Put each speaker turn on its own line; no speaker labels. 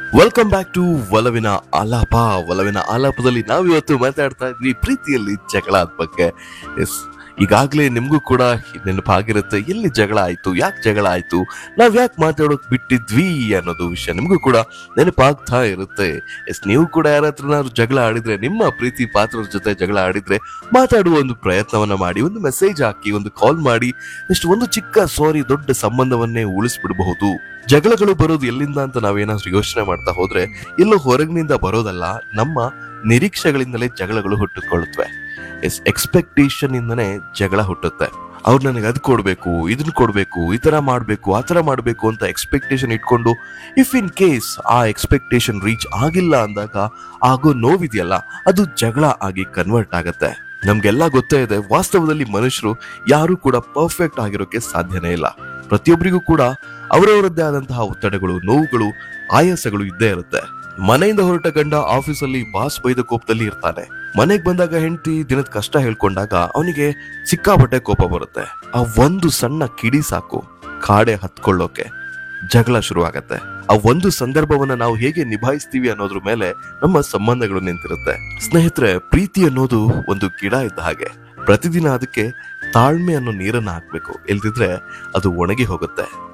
welcome back to ಒಲವಿನ ಆಲಾಪ ಒಲವಿನ ಆಲಾಪದಲ್ಲಿ ನಾವಿವತ್ತು ಮಾತಾಡ್ತಾ ಇದ್ವಿ ಪ್ರೀತಿಯಲ್ಲಿ ಜಗಳದ ಬಗ್ಗೆ ಎಸ್ ಈಗಾಗಲೇ ನಿಮಗೂ ಕೂಡ ನೆನಪಾಗಿರುತ್ತೆ ಎಲ್ಲಿ ಜಗಳ ಆಯ್ತು ಯಾಕೆ ಜಗಳ ಆಯ್ತು ನಾವ್ ಯಾಕೆ ಮಾತಾಡೋಕ್ ಬಿಟ್ಟಿದ್ವಿ ಅನ್ನೋದು ವಿಷಯ ನಿಮಗೂ ಕೂಡ ನೆನಪಾಗ್ತಾ ಇರುತ್ತೆ ಎಸ್ ನೀವು ಕೂಡ ಯಾರ ಹತ್ರನಾದ್ರು ಜಗಳ ಆಡಿದ್ರೆ ನಿಮ್ಮ ಪ್ರೀತಿ ಪಾತ್ರರ ಜೊತೆ ಜಗಳ ಆಡಿದ್ರೆ ಮಾತಾಡುವ ಒಂದು ಪ್ರಯತ್ನವನ್ನ ಮಾಡಿ ಒಂದು ಮೆಸೇಜ್ ಹಾಕಿ ಒಂದು ಕಾಲ್ ಮಾಡಿ ಎಷ್ಟು ಒಂದು ಚಿಕ್ಕ ಸಾರಿ ದೊಡ್ಡ ಸಂಬಂಧವನ್ನೇ ಉಳಿಸ್ಬಿಡಬಹುದು ಜಗಳಗಳು ಬರೋದು ಎಲ್ಲಿಂದ ಅಂತ ನಾವೇನಾದ್ರೂ ಯೋಚನೆ ಮಾಡ್ತಾ ಹೋದ್ರೆ ಎಲ್ಲೋ ಹೊರಗಿನಿಂದ ಬರೋದಲ್ಲ ನಮ್ಮ ನಿರೀಕ್ಷೆಗಳಿಂದಲೇ ಜಗಳಗಳು ಹುಟ್ಟಿಕೊಳ್ಳುತ್ತವೆ ಎಸ್ ಎಕ್ಸ್ಪೆಕ್ಟೇಷನ್ ಇಂದನೇ ಜಗಳ ಹುಟ್ಟುತ್ತೆ ಅವ್ರು ನನಗೆ ಅದ್ ಕೊಡ್ಬೇಕು ಇದನ್ನ ಕೊಡ್ಬೇಕು ಈ ತರ ಮಾಡ್ಬೇಕು ಆ ತರ ಮಾಡ್ಬೇಕು ಅಂತ ಎಕ್ಸ್ಪೆಕ್ಟೇಷನ್ ಇಟ್ಕೊಂಡು ಇಫ್ ಇನ್ ಕೇಸ್ ಆ ಎಕ್ಸ್ಪೆಕ್ಟೇಷನ್ ರೀಚ್ ಆಗಿಲ್ಲ ಅಂದಾಗ ಆಗೋ ನೋವಿದೆಯಲ್ಲ ಅದು ಜಗಳ ಆಗಿ ಕನ್ವರ್ಟ್ ಆಗತ್ತೆ ನಮ್ಗೆಲ್ಲ ಗೊತ್ತೇ ಇದೆ ವಾಸ್ತವದಲ್ಲಿ ಮನುಷ್ಯರು ಯಾರು ಕೂಡ ಪರ್ಫೆಕ್ಟ್ ಆಗಿರೋಕೆ ಸಾಧ್ಯನೇ ಇಲ್ಲ ಪ್ರತಿಯೊಬ್ಬರಿಗೂ ಕೂಡ ಅವರವರದ್ದೇ ಆದಂತಹ ಒತ್ತಡಗಳು ನೋವುಗಳು ಆಯಾಸಗಳು ಇದ್ದೇ ಇರುತ್ತೆ ಮನೆಯಿಂದ ಹೊರಟ ಗಂಡ ಆಫೀಸಲ್ಲಿ ಬಾಸ್ ಬೈದ ಕೋಪದಲ್ಲಿ ಇರ್ತಾನೆ ಮನೆಗ್ ಬಂದಾಗ ಹೆಂಡತಿ ದಿನದ ಕಷ್ಟ ಹೇಳ್ಕೊಂಡಾಗ ಅವನಿಗೆ ಸಿಕ್ಕಾಪಟ್ಟೆ ಕೋಪ ಬರುತ್ತೆ ಆ ಒಂದು ಸಣ್ಣ ಕಿಡಿ ಸಾಕು ಕಾಡೆ ಹತ್ಕೊಳ್ಳೋಕೆ ಜಗಳ ಶುರುವಾಗತ್ತೆ ಆ ಒಂದು ಸಂದರ್ಭವನ್ನ ನಾವು ಹೇಗೆ ನಿಭಾಯಿಸ್ತೀವಿ ಅನ್ನೋದ್ರ ಮೇಲೆ ನಮ್ಮ ಸಂಬಂಧಗಳು ನಿಂತಿರುತ್ತೆ ಸ್ನೇಹಿತರೆ ಪ್ರೀತಿ ಅನ್ನೋದು ಒಂದು ಗಿಡ ಇದ್ದ ಹಾಗೆ ಪ್ರತಿದಿನ ಅದಕ್ಕೆ ತಾಳ್ಮೆ ಅನ್ನೋ ನೀರನ್ನ ಹಾಕ್ಬೇಕು ಇಲ್ದಿದ್ರೆ ಅದು ಒಣಗಿ ಹೋಗುತ್ತೆ